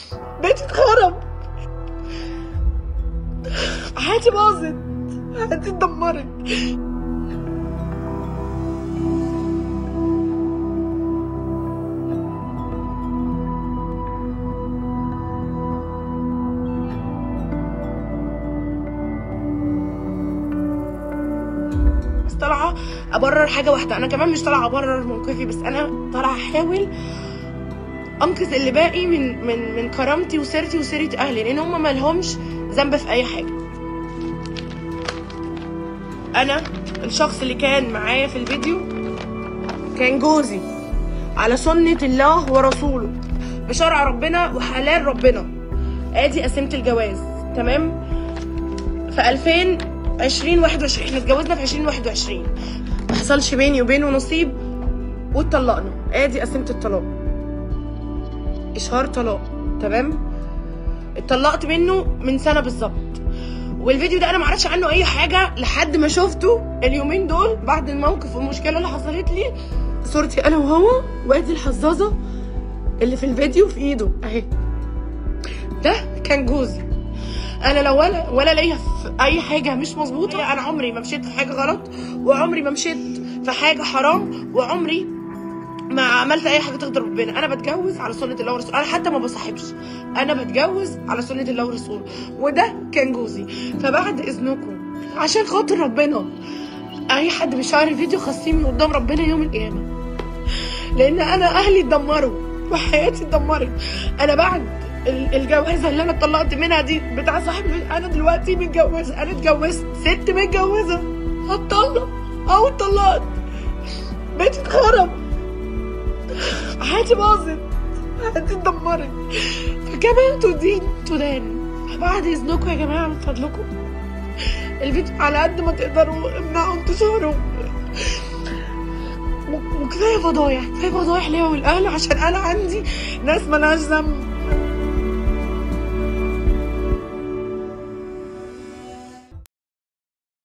بيتي اتخرب حياتي باظت حياتي اتدمرت بس طالعه ابرر حاجه واحده انا كمان مش طالعه ابرر موقفي بس انا طالعه احاول انقذ اللي باقي من من من كرامتي وسيرتي وسيره اهلي لان هم ما لهمش ذنب في اي حاجه انا الشخص اللي كان معايا في الفيديو كان جوزي على سنة الله ورسوله بشرع ربنا وحلال ربنا ادي قسيمة الجواز تمام في 2020 21 احنا اتجوزنا في 2021 ما حصلش بيني وبينه نصيب واتطلقنا ادي قسيمة الطلاق اشهار طلاق تمام اتطلقت منه من سنه بالظبط والفيديو ده انا ما اعرفش عنه اي حاجه لحد ما شفته اليومين دول بعد الموقف والمشكله اللي حصلت لي صورتي انا وهو وادي الحظاظه اللي في الفيديو في ايده اهي ده كان جوزي انا لو ولا ولا ليا في اي حاجه مش مظبوطه انا عمري ما مشيت في حاجه غلط وعمري ما مشيت في حاجه حرام وعمري ما عملت اي حاجه تغضب ربنا انا بتجوز على سنه الله ورسوله انا حتى ما بصاحبش انا بتجوز على سنه الله ورسوله وده كان جوزي فبعد اذنكم عشان خاطر ربنا اي حد بيشعر الفيديو خصيني قدام ربنا يوم القيامه لان انا اهلي اتدمروا وحياتي اتدمرت انا بعد ال- الجوازه اللي انا اتطلقت منها دي بتاع صاحبي انا دلوقتي متجوزه انا اتجوزت ست متجوزه هتطلق او اتطلقت بيتي اتخرب حياتي باظت حياتي اتدمرت فكما تدين تدان بعد اذنكم يا جماعه من فضلكم الفيديو على قد ما تقدروا امنعوا انتشاره و- وكفايه فضايح كفايه فضايح ليا والاهل عشان انا عندي ناس ملهاش ذنب